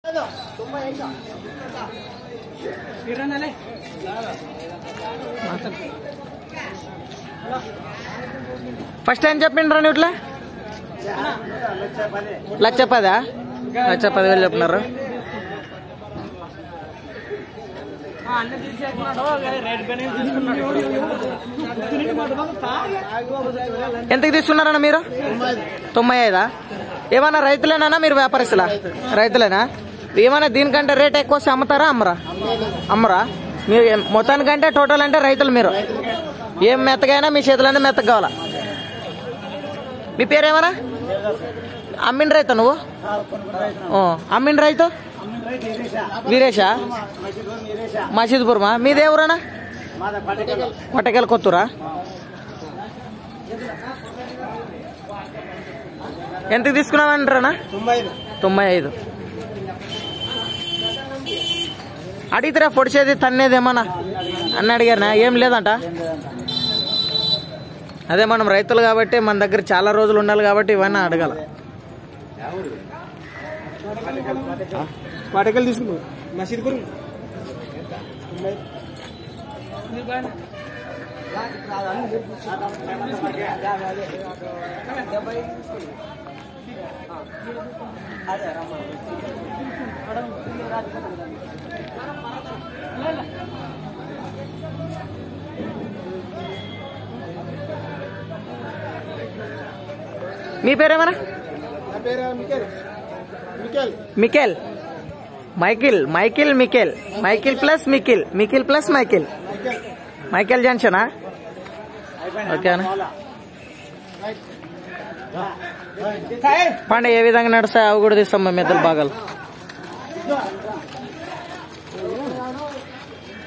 first time చెప్పిండ్రా నువ్వు ఇట్లా లక్ష పదా లక్ష పదివేలు చెప్పినారు ఎంతకి తీసుకున్నారన్న మీరు తొంభై ఐదా ఏమన్నా రైతులేనా మీరు వ్యాపారస్తులా రైతులేనా ఏమన్నా దీనికంటే రేట్ ఎక్కువ వస్తే అమ్ముతారా అమ్మరా అమ్మరా మీరు ఏం- మొత్తానికంటే టోటల్ అంటే రైతులు మీరు ఏం మెత్తగైనా మీ చేతులనే మెత్తగా కావాలా మీ పేరేమన్నా అమ్మిన రైతు నువ్వు ఓ, అమ్మిన రైతు వీరేశా మసీద్పురమా మీది ఎవరన్నా కొట్టకెళ్ళ కొత్తూరా ఎంతకు తీసుకున్నామంటారనా తొంభై ఐదు అడిగితేరా పొడిచేది తన్నేది ఏమన్నా అన్న అడిగారనా ఏం లేదంట అదే మనం రైతులు కాబట్టి మన దగ్గర చాలా రోజులు ఉండాలి కాబట్టి ఇవన్నీ అడగాల పాటకెళ్ళి తీసుకున్నావు మసీద్ గురు మీ పేరేమన్నా నా పేరు Michael Michael Michael Michael Michael Michael Michael plus Michael Michael plus Michael Michael జంక్షనా ఓకేనా పండుగ ఏ విధంగా నడుస్తాయి అవి కూడా తీస్తాం మేము ఇద్దరు భాగాలు